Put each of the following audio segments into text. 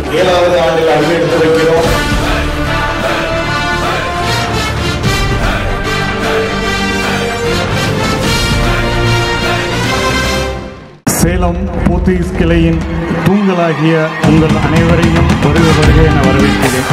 ஏழாவது ஆண்டில் அடியெடுத்து வைக்கிறோம் சேலம் போத்தீஸ் கிளையின் தூங்கலாகிய உங்கள் அனைவரையும் வருக வருக என வரவேற்கிறேன்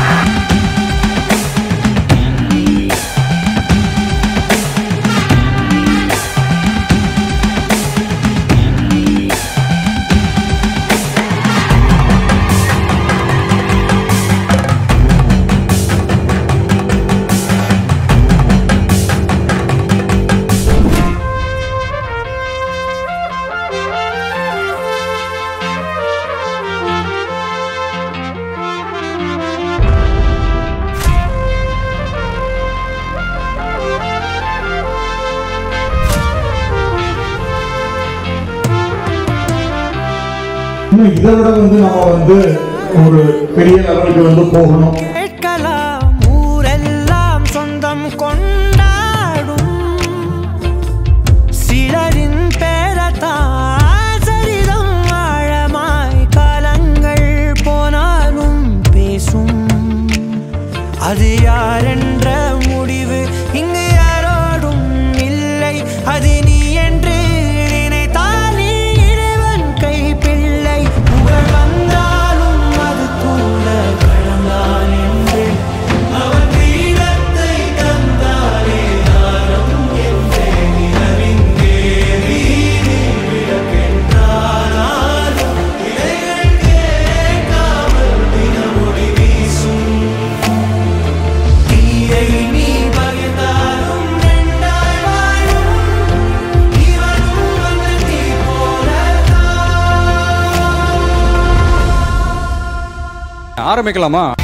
இன்னும் இதை விட வந்து நம்ம வந்து ஒரு பெரிய லெவலுக்கு வந்து போகணும் கேட்கலாம் ஊரெல்லாம் சொந்தம் கொண்டாடும் சிலரின் பேரத்தான் சரிதம் ஆழமாய் காலங்கள் போனாலும் பேசும் அது யாரென்ற முடிவு இங்கு யாரோடும் இல்லை அது நீ என்று நினைத்தால் நீ இறைவன் கை பிள்ளை புகழ் வந்தாலும் அது கூட கடந்தான் என்று அவன் வீரத்தை தந்தாலே தாரம் என்றே நிலவிங்கே வீதி விளக்கென்றாலும் இலைகள் கேட்காமல் தினமொழி வீசும் தீயை நீ பகிர்ந்தாலும் ரெண்டாய் வாழும் இவனும் வந்து நீ போலத்தான் ஆரம்பிக்கலாமா